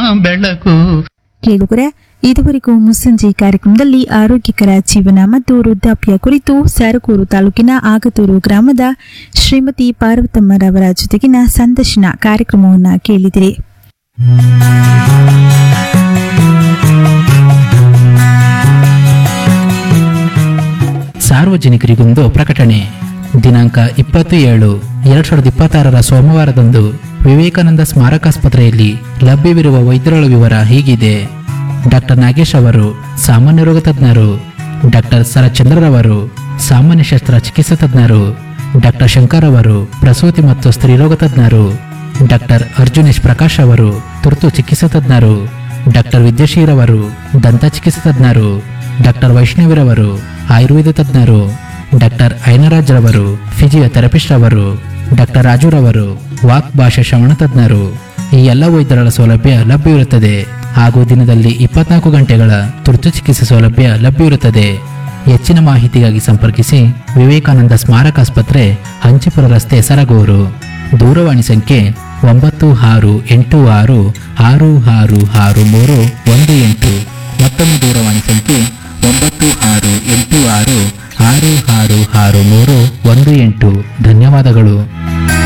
ಬೆಳಕು ಕೇಳುಗರೆ ಇದುವರೆಗೂ ಮುಸ್ಸಂಜೆ ಕಾರ್ಯಕ್ರಮದಲ್ಲಿ ಆರೋಗ್ಯಕರ ಜೀವನ ಮತ್ತು ವೃದ್ಧಾಪ್ಯ ಕುರಿತು ಸರಕೂರು ತಾಲೂಕಿನ ಆಗತೂರು ಗ್ರಾಮದ ಶ್ರೀಮತಿ ಪಾರ್ವತಮ್ಮರವರ ಜೊತೆಗಿನ ಸಂದರ್ಶನ ಕಾರ್ಯಕ್ರಮವನ್ನು ಕೇಳಿದಿರಿ ಸಾರ್ವಜನಿಕರಿಗೊಂದು ಪ್ರಕಟಣೆ ದಿನಾಂಕ ಇಪ್ಪತ್ತು ಏಳು ಎರಡ್ ಸಾವಿರದ ಇಪ್ಪತ್ತಾರರ ಸೋಮವಾರದಂದು ವಿವೇಕಾನಂದ ಸ್ಮಾರಕಾಸ್ಪತ್ರೆಯಲ್ಲಿ ಲಭ್ಯವಿರುವ ವೈದ್ಯರುಗಳ ವಿವರ ಹೀಗಿದೆ ಡಾಕ್ಟರ್ ನಾಗೇಶ್ ಅವರು ಸಾಮಾನ್ಯ ರೋಗ ತಜ್ಞರು ಡಾಕ್ಟರ್ ಸರಚಂದ್ರರವರು ಸಾಮಾನ್ಯ ಶಸ್ತ್ರ ಚಿಕಿತ್ಸಾ ತಜ್ಞರು ಡಾಕ್ಟರ್ ಶಂಕರ್ ಅವರು ಪ್ರಸೂತಿ ಮತ್ತು ಸ್ತ್ರೀರೋಗ ತಜ್ಞರು ಡಾಕ್ಟರ್ ಅರ್ಜುನೇಶ್ ಪ್ರಕಾಶ್ ಅವರು ತುರ್ತು ಚಿಕಿತ್ಸಾ ತಜ್ಞರು ಡಾಕ್ಟರ್ ವಿದ್ಯಾಶೀರವರು ದಂತ ಚಿಕಿತ್ಸಾ ತಜ್ಞರು ಡಾಕ್ಟರ್ ವೈಷ್ಣವಿರವರು ಆಯುರ್ವೇದ ತಜ್ಞರು ಡಾಕ್ಟರ್ ಐನರಾಜ್ ರವರು ಫಿಸಿಯೋಥೆರಪಿಸ್ಟ್ ರವರು ಡಾಕ್ಟರ್ ರಾಜುರವರು ವಾಕ್ ಭಾಷಾ ಶ್ರವಣ ತಜ್ಞರು ಈ ಎಲ್ಲ ವೈದ್ಯರ ಸೌಲಭ್ಯ ಲಭ್ಯವಿರುತ್ತದೆ ಹಾಗೂ ದಿನದಲ್ಲಿ ಇಪ್ಪತ್ನಾಲ್ಕು ಗಂಟೆಗಳ ತುರ್ತು ಚಿಕಿತ್ಸೆ ಸೌಲಭ್ಯ ಲಭ್ಯವಿರುತ್ತದೆ ಹೆಚ್ಚಿನ ಮಾಹಿತಿಗಾಗಿ ಸಂಪರ್ಕಿಸಿ ವಿವೇಕಾನಂದ ಸ್ಮಾರಕ ಆಸ್ಪತ್ರೆ ಹಂಚಿಪುರ ರಸ್ತೆ ಸರಗೂರು ದೂರವಾಣಿ ಸಂಖ್ಯೆ ಒಂಬತ್ತು ಆರು ಎಂಟು ಆರು ಆರು ಆರು ಆರು ಮೂರು ಒಂದು ಎಂಟು ಮತ್ತೊಂದು ದೂರವಾಣಿ ಸಂಖ್ಯೆ ಒಂಬತ್ತು ಆರು ಎಂಟು ಆರು ಆರು ಆರು ಆರು ಮೂರು ಒಂದು ಎಂಟು ಧನ್ಯವಾದಗಳು